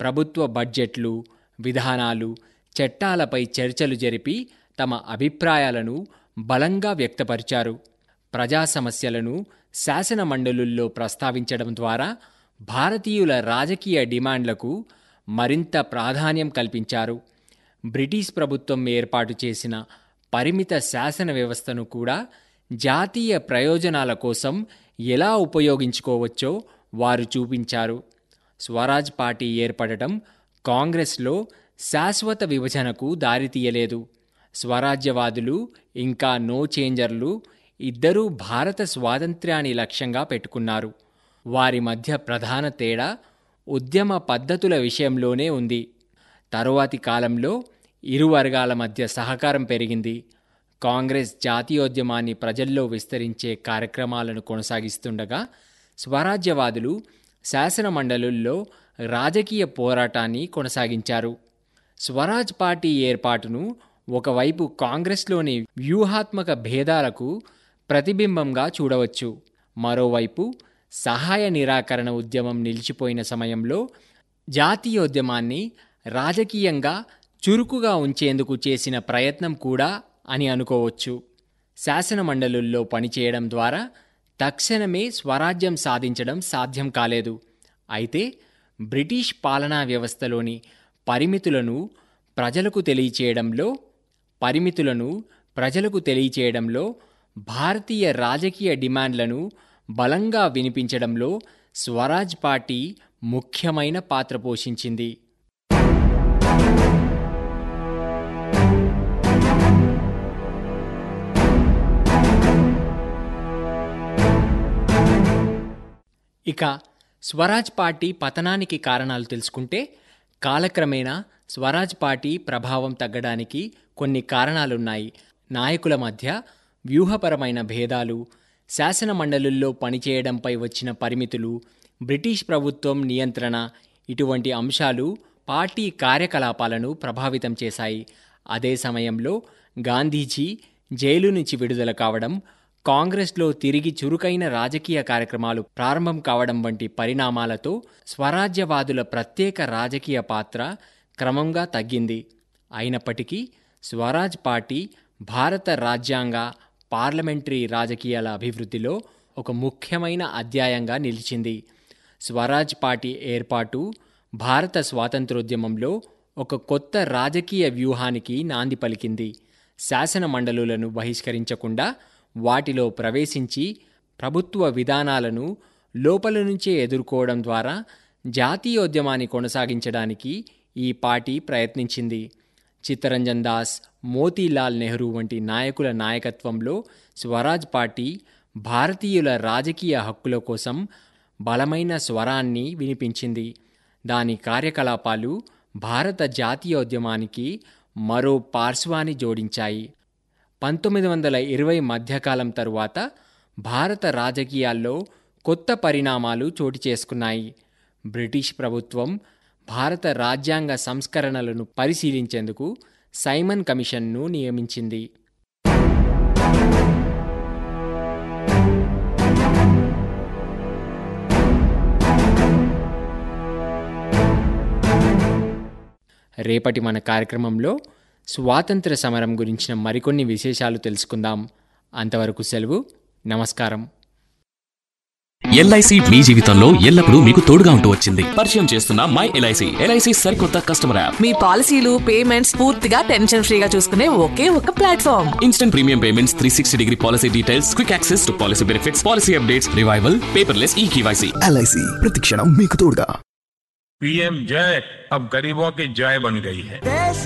ప్రభుత్వ బడ్జెట్లు విధానాలు చట్టాలపై చర్చలు జరిపి తమ అభిప్రాయాలను బలంగా వ్యక్తపరిచారు ప్రజా సమస్యలను శాసన మండలుల్లో ప్రస్తావించడం ద్వారా భారతీయుల రాజకీయ డిమాండ్లకు మరింత ప్రాధాన్యం కల్పించారు బ్రిటిష్ ప్రభుత్వం ఏర్పాటు చేసిన పరిమిత శాసన వ్యవస్థను కూడా జాతీయ ప్రయోజనాల కోసం ఎలా ఉపయోగించుకోవచ్చో వారు చూపించారు స్వరాజ్ పార్టీ ఏర్పడటం కాంగ్రెస్లో శాశ్వత విభజనకు దారితీయలేదు స్వరాజ్యవాదులు ఇంకా నో చేంజర్లు ఇద్దరూ భారత స్వాతంత్ర్యాన్ని లక్ష్యంగా పెట్టుకున్నారు వారి మధ్య ప్రధాన తేడా ఉద్యమ పద్ధతుల విషయంలోనే ఉంది తరువాతి కాలంలో ఇరు వర్గాల మధ్య సహకారం పెరిగింది కాంగ్రెస్ జాతీయోద్యమాన్ని ప్రజల్లో విస్తరించే కార్యక్రమాలను కొనసాగిస్తుండగా స్వరాజ్యవాదులు శాసన మండలుల్లో రాజకీయ పోరాటాన్ని కొనసాగించారు స్వరాజ్ పార్టీ ఏర్పాటును ఒకవైపు కాంగ్రెస్లోని వ్యూహాత్మక భేదాలకు ప్రతిబింబంగా చూడవచ్చు మరోవైపు సహాయ నిరాకరణ ఉద్యమం నిలిచిపోయిన సమయంలో జాతీయోద్యమాన్ని రాజకీయంగా చురుకుగా ఉంచేందుకు చేసిన ప్రయత్నం కూడా అని అనుకోవచ్చు శాసన మండలుల్లో పనిచేయడం ద్వారా తక్షణమే స్వరాజ్యం సాధించడం సాధ్యం కాలేదు అయితే బ్రిటిష్ పాలనా వ్యవస్థలోని పరిమితులను ప్రజలకు తెలియచేయడంలో పరిమితులను ప్రజలకు తెలియచేయడంలో భారతీయ రాజకీయ డిమాండ్లను బలంగా వినిపించడంలో స్వరాజ్ పార్టీ ముఖ్యమైన పాత్ర పోషించింది ఇక స్వరాజ్ పార్టీ పతనానికి కారణాలు తెలుసుకుంటే కాలక్రమేణా స్వరాజ్ పార్టీ ప్రభావం తగ్గడానికి కొన్ని కారణాలున్నాయి నాయకుల మధ్య వ్యూహపరమైన భేదాలు శాసన మండలుల్లో పనిచేయడంపై వచ్చిన పరిమితులు బ్రిటిష్ ప్రభుత్వం నియంత్రణ ఇటువంటి అంశాలు పార్టీ కార్యకలాపాలను ప్రభావితం చేశాయి అదే సమయంలో గాంధీజీ జైలు నుంచి విడుదల కావడం కాంగ్రెస్లో తిరిగి చురుకైన రాజకీయ కార్యక్రమాలు ప్రారంభం కావడం వంటి పరిణామాలతో స్వరాజ్యవాదుల ప్రత్యేక రాజకీయ పాత్ర క్రమంగా తగ్గింది అయినప్పటికీ స్వరాజ్ పార్టీ భారత రాజ్యాంగ పార్లమెంటరీ రాజకీయాల అభివృద్ధిలో ఒక ముఖ్యమైన అధ్యాయంగా నిలిచింది స్వరాజ్ పార్టీ ఏర్పాటు భారత స్వాతంత్రోద్యమంలో ఒక కొత్త రాజకీయ వ్యూహానికి నాంది పలికింది శాసన మండలులను బహిష్కరించకుండా వాటిలో ప్రవేశించి ప్రభుత్వ విధానాలను లోపల నుంచే ఎదుర్కోవడం ద్వారా జాతీయోద్యమాన్ని కొనసాగించడానికి ఈ పార్టీ ప్రయత్నించింది చిత్తరంజన్ దాస్ మోతీలాల్ నెహ్రూ వంటి నాయకుల నాయకత్వంలో స్వరాజ్ పార్టీ భారతీయుల రాజకీయ హక్కుల కోసం బలమైన స్వరాన్ని వినిపించింది దాని కార్యకలాపాలు భారత జాతీయోద్యమానికి మరో పార్శ్వాన్ని జోడించాయి పంతొమ్మిది వందల ఇరవై మధ్యకాలం తరువాత భారత రాజకీయాల్లో కొత్త పరిణామాలు చోటు చేసుకున్నాయి బ్రిటిష్ ప్రభుత్వం భారత రాజ్యాంగ సంస్కరణలను పరిశీలించేందుకు సైమన్ కమిషన్ను నియమించింది రేపటి మన కార్యక్రమంలో స్వాతంత్ర సమరం గురించిన మరికొన్ని విశేషాలు తెలుసుకుందాం అంతవరకు సెలవు నమస్కారం ఎల్ఐసి మీ జీవితంలో ఎల్లప్పుడూ మీకు తోడుగా ఉంటూ వచ్చింది పరిచయం చేస్తున్న మై ఎల్ఐసి ఎల్ఐసి సరికొత్త కస్టమర్ యాప్ మీ పాలసీలు పేమెంట్స్ పూర్తిగా టెన్షన్ ఫ్రీగా చూసుకునే ఒకే ఒక platform instant premium payments three sixty degree policy details quick access to policy benefits policy updates revival paperless e KYC LIC ప్రతిక్షణం మీకు తోడుగా पीएम जय अब गरीबों की जय बन गई है